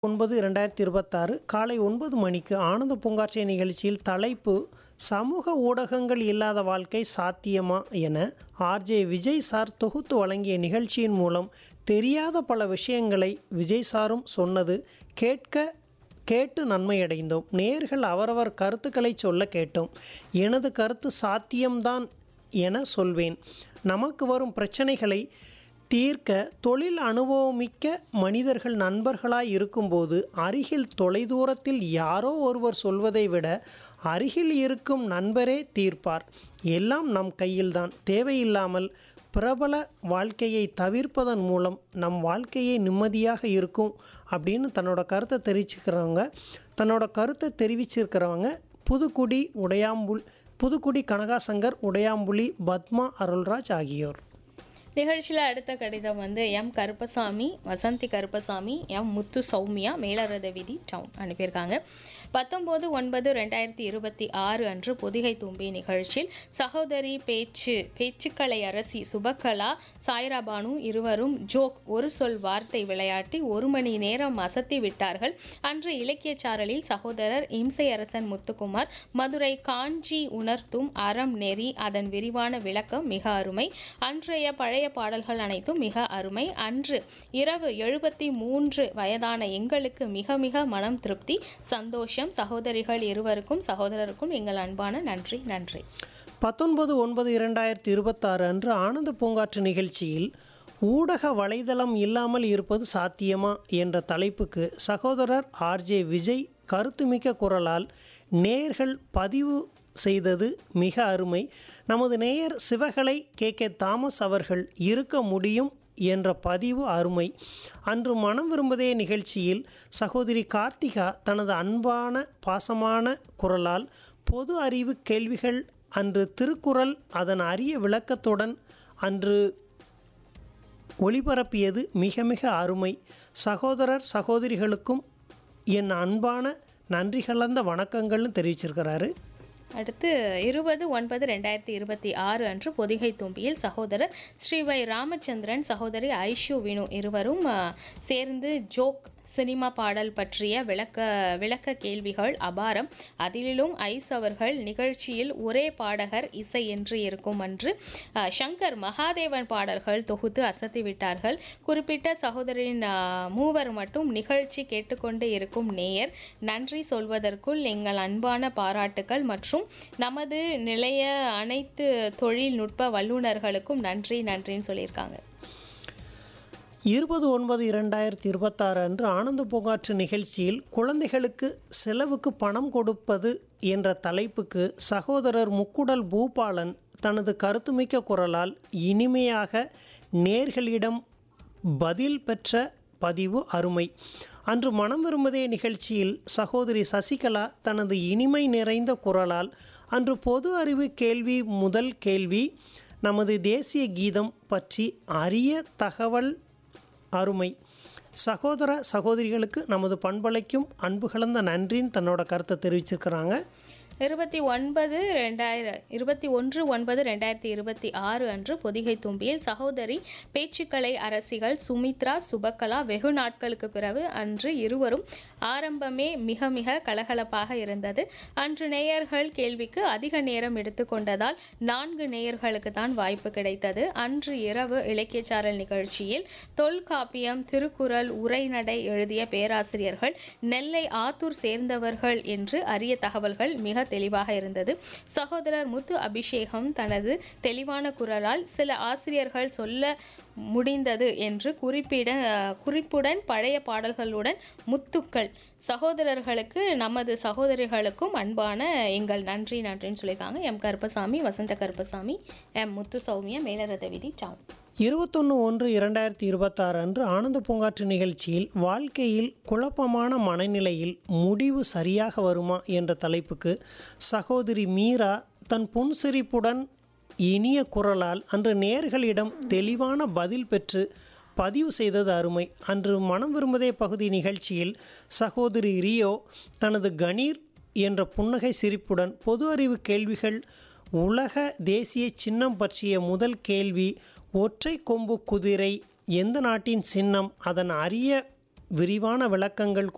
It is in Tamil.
ஒன்பது இரண்டாயிரத்தி இருபத்தாறு காலை ஒன்பது மணிக்கு ஆனந்த பூங்காற்றை நிகழ்ச்சியில் தலைப்பு சமூக ஊடகங்கள் இல்லாத வாழ்க்கை சாத்தியமா என ஆர்ஜே விஜய் சார் தொகுத்து வழங்கிய நிகழ்ச்சியின் மூலம் தெரியாத பல விஷயங்களை விஜய் சாரும் சொன்னது கேட்க கேட்டு நன்மையடைந்தோம் நேர்கள் அவரவர் கருத்துக்களை சொல்ல கேட்டோம் எனது கருத்து சாத்தியம்தான் என சொல்வேன் நமக்கு வரும் பிரச்சனைகளை தீர்க்க தொழில் அனுபவமிக்க மனிதர்கள் நண்பர்களாய் இருக்கும்போது அருகில் தொலைதூரத்தில் யாரோ ஒருவர் சொல்வதை விட அருகில் இருக்கும் நண்பரே தீர்ப்பார் எல்லாம் நம் கையில்தான் தேவையில்லாமல் பிரபல வாழ்க்கையை தவிர்ப்பதன் மூலம் நம் வாழ்க்கையே நிம்மதியாக இருக்கும் அப்படின்னு தன்னோட கருத்தை தெரிவிச்சுக்கிறவங்க தன்னோட கருத்தை தெரிவிச்சிருக்கிறவங்க புதுக்குடி உடையாம்புல் புதுக்குடி கனகாசங்கர் உடையாம்புலி பத்மா அருள்ராஜ் ஆகியோர் நிகழ்ச்சியில் அடுத்த கடிதம் வந்து எம் கருப்பசாமி வசந்தி கருப்பசாமி எம் முத்து சௌமியா மேலரத விதி டவுன் அனுப்பியிருக்காங்க பத்தொம்போது ஒன்பது ரெண்டாயிரத்தி இருபத்தி ஆறு அன்று பொதிகை தும்பி நிகழ்ச்சியில் சகோதரி பேச்சு பேச்சுக்கலை அரசி சுபகலா சாய்ரா பானு இருவரும் ஜோக் ஒரு சொல் வார்த்தை விளையாட்டி ஒரு மணி நேரம் அசத்தி விட்டார்கள் அன்று இலக்கிய சாரலில் சகோதரர் இம்சையரசன் முத்துக்குமார் மதுரை காஞ்சி உணர்த்தும் அறம் நெறி அதன் விரிவான விளக்கம் மிக அருமை அன்றைய பழைய பாடல்கள் அனைத்தும் மிக அருமை அன்று இரவு எழுபத்தி மூன்று வயதான எங்களுக்கு மிக மிக மனம் திருப்தி சந்தோஷம் சகோதரிகள் இருவருக்கும் சகோதரருக்கும் எங்கள் அன்பான நன்றி நன்றி பத்தொன்பது ஒன்பது இரண்டாயிரத்தி இருபத்தாறு அன்று ஆனந்த பூங்காற்று நிகழ்ச்சியில் ஊடக வலைதளம் இல்லாமல் இருப்பது சாத்தியமா என்ற தலைப்புக்கு சகோதரர் ஆர்ஜே விஜய் கருத்துமிக்க குரலால் நேயர்கள் பதிவு செய்தது மிக அருமை நமது நேயர் சிவகலை கே கே தாமஸ் அவர்கள் இருக்க முடியும் என்ற பதிவு அருமை அன்று மனம் விரும்புதே நிகழ்ச்சியில் சகோதரி கார்த்திகா தனது அன்பான பாசமான குரலால் பொது அறிவு கேள்விகள் அன்று திருக்குறள் அதன் அரிய விளக்கத்துடன் அன்று ஒளிபரப்பியது மிக மிக அருமை சகோதரர் சகோதரிகளுக்கும் என் அன்பான நன்றி கலந்த வணக்கங்கள்னு தெரிவிச்சிருக்கிறாரு அடுத்து இருபது ஒன்பது ரெண்டாயிரத்தி இருபத்தி ஆறு அன்று பொதிகை தும்பியில் சகோதரர் ஸ்ரீ வை ராமச்சந்திரன் சகோதரி ஐஷு வினு இருவரும் ஆ, சேர்ந்து ஜோக் சினிமா பாடல் பற்றிய விளக்க விளக்க கேள்விகள் அபாரம் அதிலும் ஐஸ் அவர்கள் நிகழ்ச்சியில் ஒரே பாடகர் இசை என்று இருக்கும் அன்று ஆ, சங்கர் மகாதேவன் பாடல்கள் தொகுத்து அசத்தி விட்டார்கள் குறிப்பிட்ட சகோதரின் ஆ, மூவர் மட்டும் நிகழ்ச்சி கேட்டுக்கொண்டு இருக்கும் நேயர் நன்றி சொல்வதற்குள் எங்கள் அன்பான பாராட்டுக்கள் மற்றும் நமது நிலைய அனைத்து தொழில்நுட்ப வல்லுநர்களுக்கும் நன்றி நன்றின்னு சொல்லியிருக்காங்க இருபது ஒன்பது இரண்டாயிரத்தி இருபத்தாறு அன்று ஆனந்த பூங்காற்று நிகழ்ச்சியில் குழந்தைகளுக்கு செலவுக்கு பணம் கொடுப்பது என்ற தலைப்புக்கு சகோதரர் முக்குடல் பூபாலன் தனது கருத்துமிக்க குரலால் இனிமையாக நேர்களிடம் பதில் பெற்ற பதிவு அருமை அன்று மனம் விரும்புதே நிகழ்ச்சியில் சகோதரி சசிகலா தனது இனிமை நிறைந்த குரலால் அன்று பொது அறிவு கேள்வி முதல் கேள்வி நமது தேசிய கீதம் பற்றி அரிய தகவல் அருமை சகோதர சகோதரிகளுக்கு நமது பண்பலைக்கும் அன்பு கலந்த நன்றின்னு தன்னோட கருத்தை தெரிவிச்சிருக்கிறாங்க இருபத்தி ஒன்பது ரெண்டாயிர இருபத்தி ஒன்று ஒன்பது ரெண்டாயிரத்தி இருபத்தி ஆறு அன்று பொதிகை தும்பியில் சகோதரி பேச்சுக்கலை அரசிகள் சுமித்ரா சுபகலா வெகு நாட்களுக்கு பிறகு அன்று இருவரும் ஆரம்பமே மிக மிக கலகலப்பாக இருந்தது அன்று நேயர்கள் கேள்விக்கு அதிக நேரம் எடுத்துக்கொண்டதால் நான்கு நேயர்களுக்கு தான் வாய்ப்பு கிடைத்தது அன்று இரவு இலக்கியச்சாரல் நிகழ்ச்சியில் தொல்காப்பியம் திருக்குறள் உரைநடை எழுதிய பேராசிரியர்கள் நெல்லை ஆத்தூர் சேர்ந்தவர்கள் என்று அரிய தகவல்கள் மிக தெளிவாக இருந்தது சகோதரர் முத்து அபிஷேகம் தனது தெளிவான குரலால் சில ஆசிரியர்கள் சொல்ல முடிந்தது என்று குறிப்பிட குறிப்புடன் பழைய பாடல்களுடன் முத்துக்கள் சகோதரர்களுக்கு நமது சகோதரிகளுக்கும் அன்பான எங்கள் நன்றி நன்றின்னு சொல்லியிருக்காங்க எம் கருப்பசாமி வசந்த கருப்பசாமி எம் முத்து சௌமியா மேலரத விதி டவுன் இருபத்தொன்று ஒன்று இரண்டாயிரத்தி இருபத்தாறு அன்று ஆனந்த பூங்காற்று நிகழ்ச்சியில் வாழ்க்கையில் குழப்பமான மனநிலையில் முடிவு சரியாக வருமா என்ற தலைப்புக்கு சகோதரி மீரா தன் புன்சிரிப்புடன் இனிய குரலால் அன்று நேர்களிடம் தெளிவான பதில் பெற்று பதிவு செய்தது அருமை அன்று மனம் விரும்புதே பகுதி நிகழ்ச்சியில் சகோதரி ரியோ தனது கணீர் என்ற புன்னகை சிரிப்புடன் பொது அறிவு கேள்விகள் உலக தேசிய சின்னம் பற்றிய முதல் கேள்வி ஒற்றை கொம்பு குதிரை எந்த நாட்டின் சின்னம் அதன் அரிய விரிவான விளக்கங்கள்